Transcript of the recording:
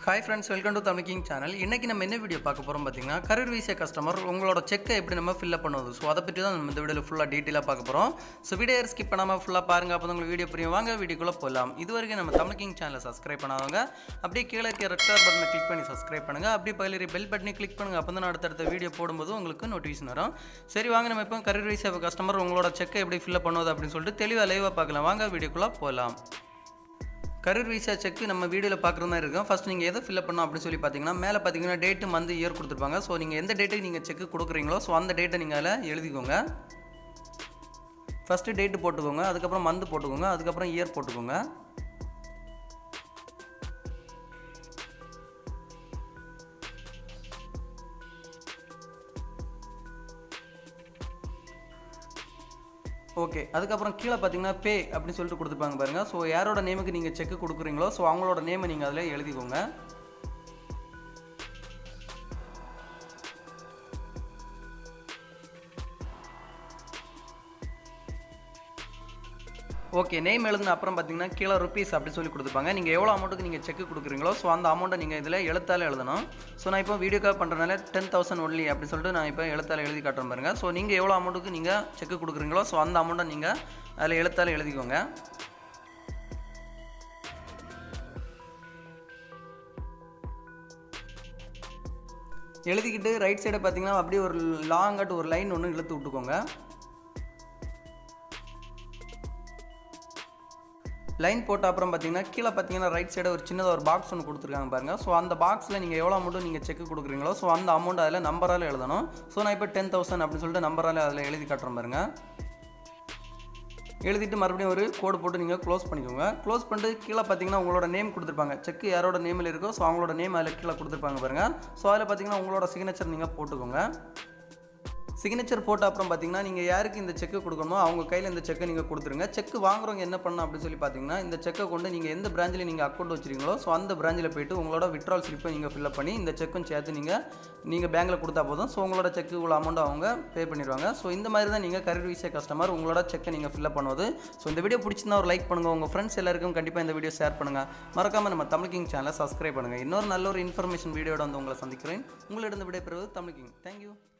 hi friends welcome to Tamil King channel இன்றைக்கி நம்ம என்ன வீடியோ பார்க்க போகிறோம் பார்த்தீங்கன்னா கரூர் வீசிய கஸ்டமர் உங்களோட செக்கை எப்படி நம்ம ஃபில்அப் பண்ணுவது ஸோ அதை பற்றி தான் நம்ம இந்த வீடியோவில் ஃபுல்லாக டீட்டெயிலாக பார்க்க போகிறோம் ஸோ வீடியோ ஸ்கிப் பண்ணாமல் ஃபுல்லாக பாருங்கள் அப்போ தான் உங்களுக்கு வீடியோ புரியும் வாங்க வீடியோக்குள்ளே போகலாம் இது வரைக்கும் நம்ம தமிழ் கிங் சேனலை சப்ஸ்கிரைப் பண்ணாதவங்க அப்படியே கீழே இருக்க ரெட் கலர் பட்டனை கிளிக் பண்ணி சப்ஸ்கிரைப் பண்ணுங்கள் அப்படியே பயில பெல் பட்டனை கிளிக் பண்ணுங்கள் அப்போ தான் அடுத்தடுத்த வீடியோ போடும்போது உங்களுக்கு நோட்டிஃபிகேஷன் வரும் சரி வாங்க நம்ம இப்போ கரூர் வீசிய கஸ்டமர் உங்களோட செக்கை எப்படி ஃபில்அப் பண்ணுவது அப்படின்னு சொல்லிட்டு தெளிவாக லைவாக பார்க்கலாம் வாங்க வீடியோக்குள்ளே போகலாம் கரூர் விசா செக் நம்ம வீடியோவில் பார்க்குற மாதிரி இருக்கும் ஃபஸ்ட் நீங்கள் எதை ஃபில்அப் பண்ணணும் அப்படின்னு சொல்லி பார்த்தீங்கன்னா மேலே பார்த்தீங்கன்னா டேட்டு மந்த் இயர் கொடுத்துருப்பாங்க ஸோ நீங்கள் எந்த டேட்டுக்கு நீங்கள் செக் கொடுக்குறீங்களோ ஸோ அந்த டேட்டை நீங்கள் அதில் எழுதிக்கோங்க ஃபஸ்ட்டு டேட்டு போட்டுக்கோங்க அதுக்கப்புறம் மந்த் போட்டுக்கோங்க அதுக்கப்புறம் இயர் போட்டுக்கோங்க ஓகே அதுக்கப்புறம் கீழே பார்த்தீங்கன்னா பே அப்படின்னு சொல்லிட்டு கொடுத்துருப்பாங்க பாருங்கள் ஸோ யாரோட நேமுக்கு நீங்கள் செக் கொடுக்குறீங்களோ ஸோ அவங்களோட நேமை நீங்கள் அதில் எழுதிக்கோங்க ஓகே நேம் எழுதுன அப்புறம் பார்த்தீங்கன்னா கீழே ருபீஸ் அப்படி சொல்லி கொடுத்துருப்பாங்க நீங்கள் எவ்வளோ அமௌண்ட்டுக்கு நீங்கள் செக் கொடுக்குறீங்களோ ஸோ அந்த அமௌண்ட்டை நீங்கள் இதில் எழுத்தால் எழுதணும் ஸோ நான் இப்போ வீடியோ கால் பண்ணுறதுனால டென் தௌசண்ட் ஒன்லி அப்படி சொல்லிட்டு நான் இப்போ எழுத்தால் எழுதி காட்டுறேன் பாருங்க ஸோ நீங்கள் எவ்வளோ அமௌண்ட்டுக்கு நீங்கள் செக் கொடுக்குறீங்களோ ஸோ அந்த அமௌண்ட்டை நீங்கள் அதில் எழுத்தால் எழுதிக்கோங்க எழுதிக்கிட்டு ரைட் சைடை பார்த்தீங்கன்னா அப்படியே ஒரு லாங்காட்டு ஒரு லைன் ஒன்று இழுத்து விட்டுக்கோங்க லைன் போட்ட அப்புறம் பார்த்தீங்கன்னா கீழே பார்த்தீங்கன்னா ரைட் சைடு ஒரு சின்னதாக ஒரு பாக்ஸ் ஒன்று கொடுத்துருக்காங்க பாருங்கள் ஸோ அந்த பாக்ஸில் நீங்கள் எவ்வளோ அமௌண்ட்டு நீங்கள் செக் கொடுக்குறீங்களோ ஸோ அந்த அமௌண்ட் அதில் நம்பரால் எழுதணும் ஸோ நான் இப்போ டென் தௌசண்ட் அப்படின்னு சொல்லிட்டு நம்பரால் அதில் எழுதி காட்டுறேன் பாருங்க எழுதிட்டு மறுபடியும் ஒரு கோடு போட்டு நீங்கள் க்ளோஸ் பண்ணிக்கோங்க க்ளோஸ் பண்ணிட்டு கீழே பார்த்தீங்கன்னா உங்களோட நேம் கொடுத்துருப்பாங்க செக் யாரோட நேமில் இருக்கோ ஸோ அவங்களோட நேம் அதில் கீழே கொடுத்துருப்பாங்க பாருங்கள் ஸோ அதில் பார்த்தீங்கன்னா உங்களோட சிக்னேச்சர் நீங்கள் போட்டுக்கோங்க சிக்னேச்சர் போட்ட அப்புறம் பார்த்தீங்கன்னா நீங்கள் யாருக்கு இந்த செக்கு கொடுக்கணுமோ அவங்க கையில் இந்த செக்கை நீங்கள் கொடுத்துருங்க செக் வாங்குறவங்க என்ன பண்ணணும் அப்படின்னு சொல்லி பார்த்தீங்கன்னா இந்த செக்கை கொண்டு நீங்கள் எந்த பிராஞ்சில் நீங்கள் அக்கௌண்ட் வச்சிருக்கீங்களோ ஸோ அந்த பிராஞ்சில் போயிட்டு உங்களோட விட்ரால் ஸ்லிப்பை நீங்கள் ஃபில்அப் பண்ணி இந்த செக்கும் சேர்த்து நீங்கள் நீங்கள் பேங்க்கில் கொடுத்தா போதும் ஸோ உங்களோட செக்கு உள்ள அமௌண்ட் அவங்க பே பண்ணிடுவாங்க ஸோ இந்த மாதிரி தான் நீங்கள் கரீர் விசா கஸ்டமர் உங்களோட செக்கை நீங்கள் ஃபில்அப் பண்ணுவது ஸோ இந்த வீடியோ பிடிச்சிருந்தா ஒரு லைக் பண்ணுங்கள் உங்கள் ஃப்ரெண்ட்ஸ் எல்லாருக்கும் கண்டிப்பாக இந்த வீடியோ ஷேர் பண்ணுங்கள் மறக்காமல் நம்ம தமிழ் கிங் சேனலை சப்ஸ்கிரைப் பண்ணுங்கள் இன்னொரு நல்ல ஒரு இன்ஃபர்மேஷன் வீடியோட வந்து உங்களை சந்திக்கிறேன் உங்களிடம் விடைபெறுவது தமிழ் கிங் தேங்க்யூ